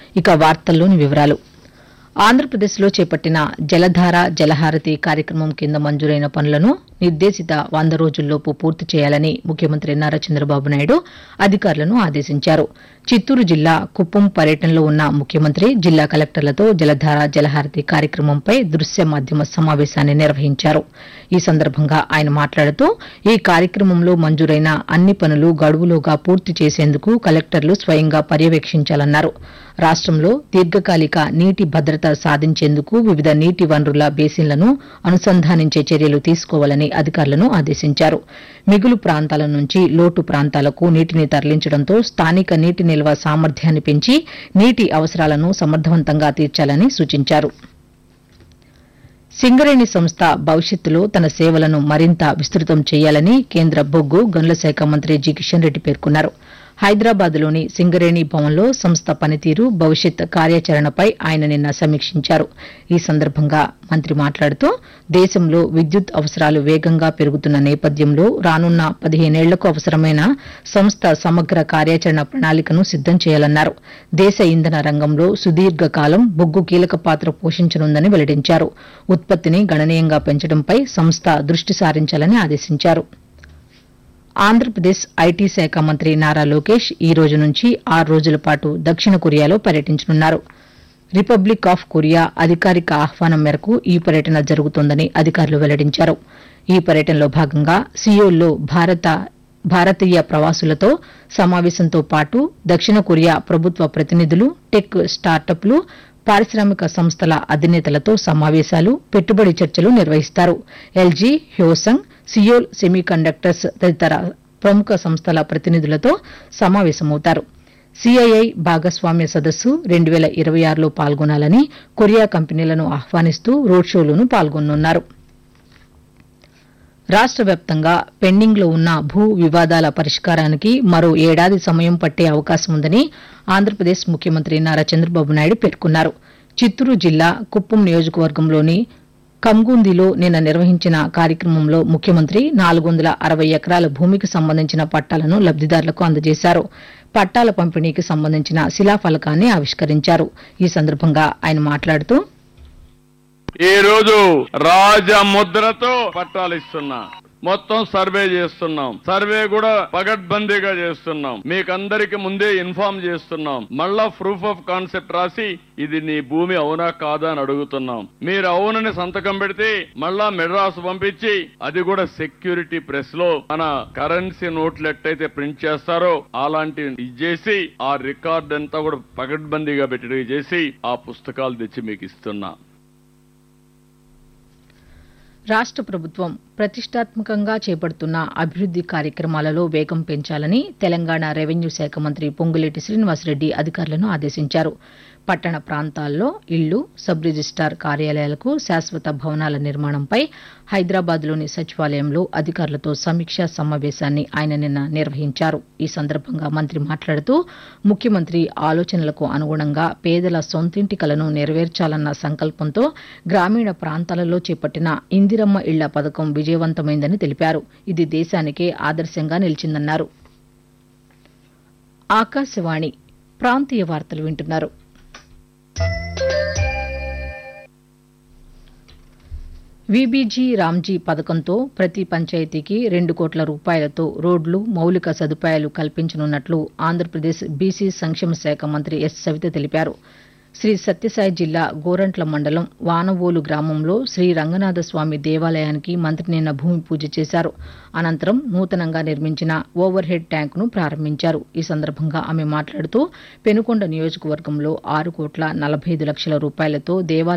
ఇక వార్తల్లోని వివరాలు ఆంధ్రప్రదేశ్లో చేపట్టిన జలధార జలహారతి కార్యక్రమం కింద మంజూరైన పనులను నిర్దేశిత వంద రోజుల్లోపు పూర్తి చేయాలని ముఖ్యమంత్రి నారా చంద్రబాబు నాయుడు అధికారులను ఆదేశించారు చిత్తూరు జిల్లా కుప్పం పర్యటనలో ఉన్న ముఖ్యమంత్రి జిల్లా కలెక్టర్లతో జలధార జలహారతి కార్యక్రమంపై దృశ్య మాధ్యమ సమావేశాన్ని నిర్వహించారు ఈ సందర్భంగా ఆయన మాట్లాడుతూ ఈ కార్యక్రమంలో మంజూరైన అన్ని పనులు గడువులోగా పూర్తి చేసేందుకు కలెక్టర్లు స్వయంగా పర్యవేక్షించాలన్నారు రాష్టంలో దీర్ఘకాలిక నీటి భద్రత సాధించేందుకు వివిధ నీటి వనరుల బేసిన్లను అనుసంధానించే చర్యలు తీసుకోవాలని అధికారులను ఆదేశించారు మిగులు ప్రాంతాల నుంచి లోటు ప్రాంతాలకు నీటిని తరలించడంతో స్థానిక నీటి నిల్వ సామర్థ్యాన్ని పెంచి నీటి అవసరాలను సమర్థవంతంగా తీర్చాలని సూచించారు సింగరేణి సంస్థ భవిష్యత్తులో తన సేవలను మరింత విస్తృతం చేయాలని కేంద్ర బొగ్గు గనుల శాఖ మంత్రి జి కిషన్ రెడ్డి పేర్కొన్నారు హైదరాబాద్లోని సింగరేణి భవన్లో సంస్థ పనితీరు భవిష్యత్ కార్యాచరణపై ఆయన నిన్న సమీక్షించారు ఈ సందర్భంగా మంత్రి మాట్లాడుతూ దేశంలో విద్యుత్ అవసరాలు వేగంగా పెరుగుతున్న నేపథ్యంలో రానున్న పదిహేనేళ్లకు అవసరమైన సంస్థ సమగ్ర కార్యాచరణ ప్రణాళికను సిద్దం చేయాలన్నారు దేశ ఇంధన రంగంలో సుదీర్ఘకాలం బొగ్గు కీలక పాత్ర పోషించనుందని వెల్లడించారు ఉత్పత్తిని గణనీయంగా పెంచడంపై సంస్థ దృష్టి సారించాలని ఆదేశించారు ఆంధ్రప్రదేశ్ ఐటీ శాఖ మంత్రి నారా లోకేష్ ఈ రోజు నుంచి ఆరు రోజుల పాటు దక్షిణ కొరియాలో పర్యటించనున్నారు రిపబ్లిక్ ఆఫ్ కొరియా అధికారిక ఆహ్వానం మేరకు ఈ పర్యటన జరుగుతోందని అధికారులు వెల్లడించారు ఈ పర్యటనలో భాగంగా సియోల్లో భారత భారతీయ ప్రవాసులతో సమావేశంతో పాటు దక్షిణ కొరియా ప్రభుత్వ ప్రతినిధులు టెక్ స్టార్టప్లు పారిశ్రామిక సంస్థల అధినేతలతో సమావేశాలు పెట్టుబడి చర్చలు నిర్వహిస్తారు ఎల్జీ హ్యోసంగ్ సియోల్ సెమీకండక్టర్స్ తదితర ప్రముఖ సంస్థల ప్రతినిధులతో సమావేశమవుతారు సిఐఐ భాగస్వామ్య సదస్సు రెండు వేల ఇరవై ఆరులో పాల్గొనాలని కొరియా కంపెనీలను ఆహ్వానిస్తూ రోడ్ షోలోనూ పాల్గొనున్నారు రాష్ట వ్యాప్తంగా పెండింగ్లో ఉన్న భూ వివాదాల పరిష్కారానికి మరో ఏడాది సమయం పట్టే అవకాశం ఉందని ఆంధ్రప్రదేశ్ ముఖ్యమంత్రి నారా చంద్రబాబు నాయుడు పేర్కొన్నారు చిత్తూరు జిల్లా కుప్పం నియోజకవర్గంలోని కంగుందిలో నిన్న నిర్వహించిన కార్యక్రమంలో ముఖ్యమంత్రి నాలుగు వందల అరవై ఎకరాల భూమికి సంబంధించిన పట్టాలను లబ్దిదారులకు అందజేశారు పట్టాల పంపిణీకి సంబంధించిన శిలాఫలకాన్ని ఆవిష్కరించారు ఈ సందర్భంగా ఆయన మాట్లాడుతూ ఈ రోజు రాజముద్రతో పట్టాలు ఇస్తున్నా మొత్తం సర్వే చేస్తున్నాం సర్వే కూడా పగడ్బందీగా చేస్తున్నాం మీకందరికి ముందే ఇన్ఫార్మ్ చేస్తున్నాం మళ్ళా ప్రూఫ్ ఆఫ్ కాన్సెప్ట్ రాసి ఇది నీ భూమి అవునా కాదా అని అడుగుతున్నాం మీరు అవునని సంతకం పెడితే మళ్ళా మెడ్రాస్ పంపించి అది కూడా సెక్యూరిటీ ప్రెస్ లో మన కరెన్సీ నోట్లు ఎట్టయితే ప్రింట్ చేస్తారో అలాంటి ఇది చేసి ఆ రికార్డ్ అంతా కూడా పగడ్బందీగా పెట్టి చేసి ఆ పుస్తకాలు తెచ్చి మీకు ఇస్తున్నా రాష్ట ప్రభుత్వం ప్రతిష్టాత్మకంగా చేపడుతున్న అభివృద్ది కార్యక్రమాలలో వేగం పెంచాలని తెలంగాణ రెవెన్యూ శాఖ మంత్రి పొంగులేటి శ్రీనివాసరెడ్డి అధికారులను ఆదేశించారు పట్టణ ప్రాంతాల్లో ఇళ్లు సబ్ రిజిస్టార్ కార్యాలయాలకు శాశ్వత భవనాల నిర్మాణంపై హైదరాబాద్లోని సచివాలయంలో అధికారులతో సమీక్షా సమావేశాన్ని ఆయన నిన్న నిర్వహించారు ఈ సందర్భంగా మంత్రి మాట్లాడుతూ ముఖ్యమంత్రి ఆలోచనలకు అనుగుణంగా పేదల సొంతింటి కలను నెరవేర్చాలన్న సంకల్పంతో గ్రామీణ ప్రాంతాలలో చేపట్టిన ఇందిరమ్మ ఇళ్ల పథకం విజయవంతమైందని తెలిపారు ఇది దేశానికే ఆదర్శంగా నిలిచిందన్నారు ఆకాశవాణి ప్రాంతీయ వార్తలు వింటున్నారు వీబీజీ రామ్జీ పథకంతో ప్రతి పంచాయతీకి రెండు కోట్ల రూపాయలతో రోడ్లు మౌలిక సదుపాయాలు కల్పించనున్నట్లు ఆంధ్రప్రదేశ్ బీసీ సంక్షేమ శాఖ మంత్రి ఎస్ సవిత తెలిపారు శ్రీ సత్యసాయి జిల్లా గోరంట్ల మండలం వానవోలు గ్రామంలో శ్రీ రంగనాథ స్వామి దేవాలయానికి మంత్రి నిన్న భూమి పూజ చేశారు అనంతరం నూతనంగా నిర్మించిన ఓవర్ హెడ్ ట్యాంకును ప్రారంభించారు ఈ సందర్భంగా ఆమె మాట్లాడుతూ పెనుకొండ నియోజకవర్గంలో ఆరు కోట్ల నలభై ఐదు లక్షల రూపాయలతో దేవాలయం